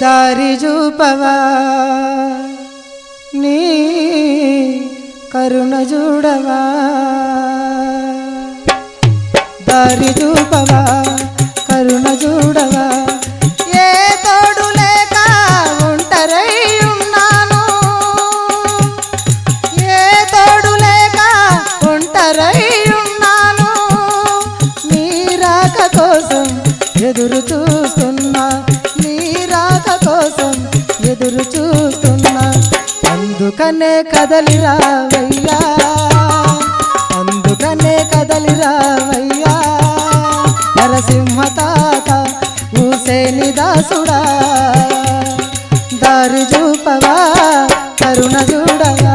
దారి చూపవా నీ కరుణ చూడవా దారి చూపవా కరుణ చూడవా ఏ తోడు లేక ఒంటరై ఉన్నాను ఏ తోడు లేక ఒంటరై ఉన్నాను నీ రాక కోసం ఎదురు చూస్తున్నా నీ రాక కోసం ఎదురు చూస్తున్నా అందుకనే కదలి రావయ్యా అందుకనే కదలి రావయ్యా నరసింహ తాత ఊసేని దాసుడా దారి చూపవా కరుణ చూడవా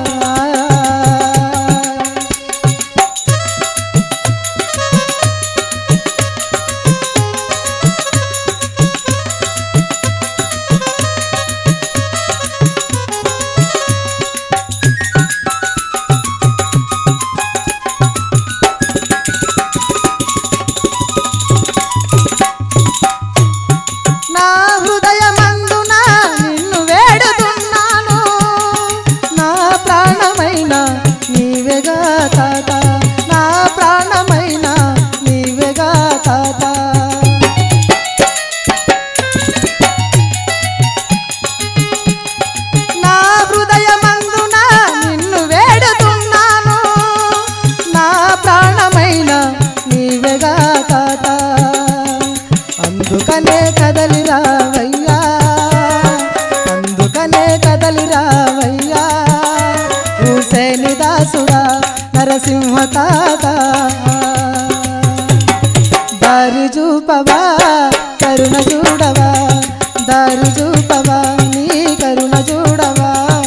నా హృదయమందున నిన్ను వేడుతున్నాను నా ప్రాణమైన నీవెగా తాత నా ప్రాణమైన నీవెగా తాత నా హృదయమందున నిన్ను వేడుతున్నాను నా ప్రాణమైన నీవెగా తాత అందుకనే కదలి రావయ్యా అందుకనే కదలి రావయ్యా హుసేని దాసుడా నరసింహ తాత దారి చూపవా కరుణ చూడవా దారి చూపవా నీ కరుణ చూడవా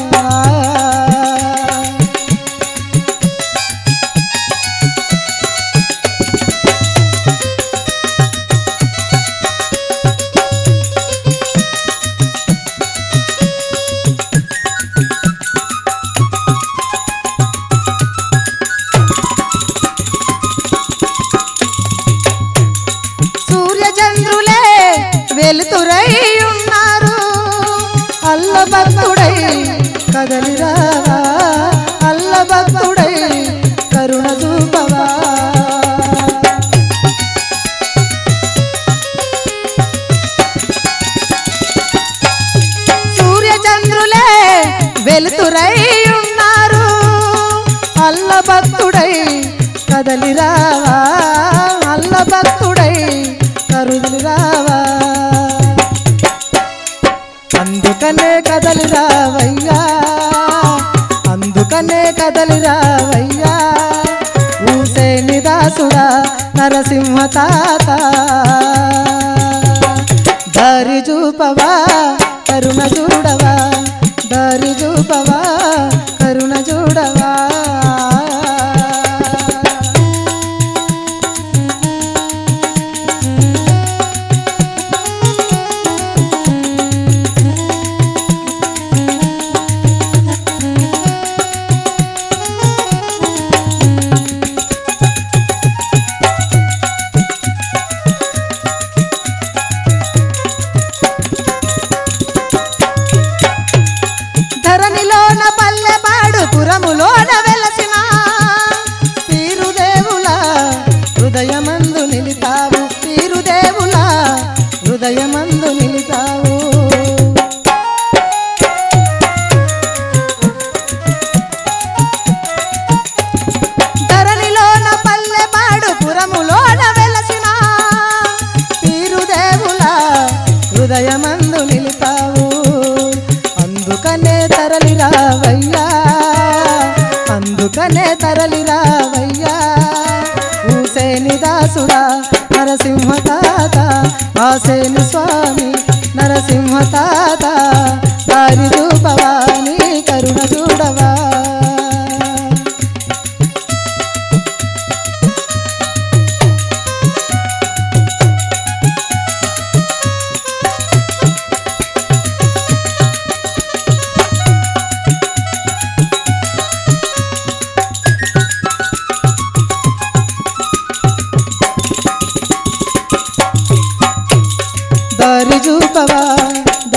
సూర్యచంద్రులే వెలుతురై ఉన్నారు అల్లభక్తుడై కదలిరావా అల్లభక్తుడై కరుణ చూపవా సూర్యచంద్రులే వెలుతురై ఉన్నారు అల్లభక్తుడై కదలిరావా అల్లభక్తుడై కరుదలిరావా అందుకనే కదలి రావయ్యా అందుకనే కదలి రావయ్యా ఊసేని దాసుడా నరసింహ తాత దారి చూపవా కరుణ చూడవా దారి చూపవా కరుణ చూడవా ధరణిలోన పల్లెపాడు పురములోన వెలసిన పీరుదేవుల హృదయమందు నిలితావు పీరుదేవుల హృదయమందు నిలితావు ధరణిలోన పల్లెపాడు పురములోన వెలసిన పీరుదేవుల హృదయమందు నిలిపావు అందుకనే తరలి రావయ్యా అందుకనే తరలి రావయ్యా ఊసేని దాసుడా నరసింహ తాత వాసేని స్వామి నరసింహ తాత దారి చూపవా నీ కరుణ చూడవా దారి చూపవా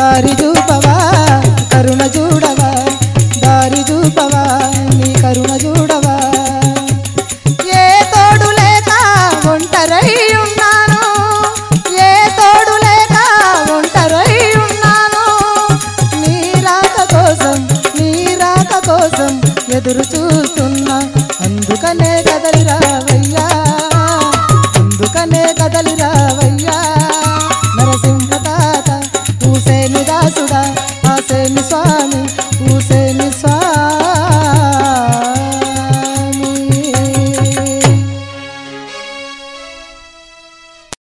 ఎదురు చూస్తున్నా అందుకనే కదలిరా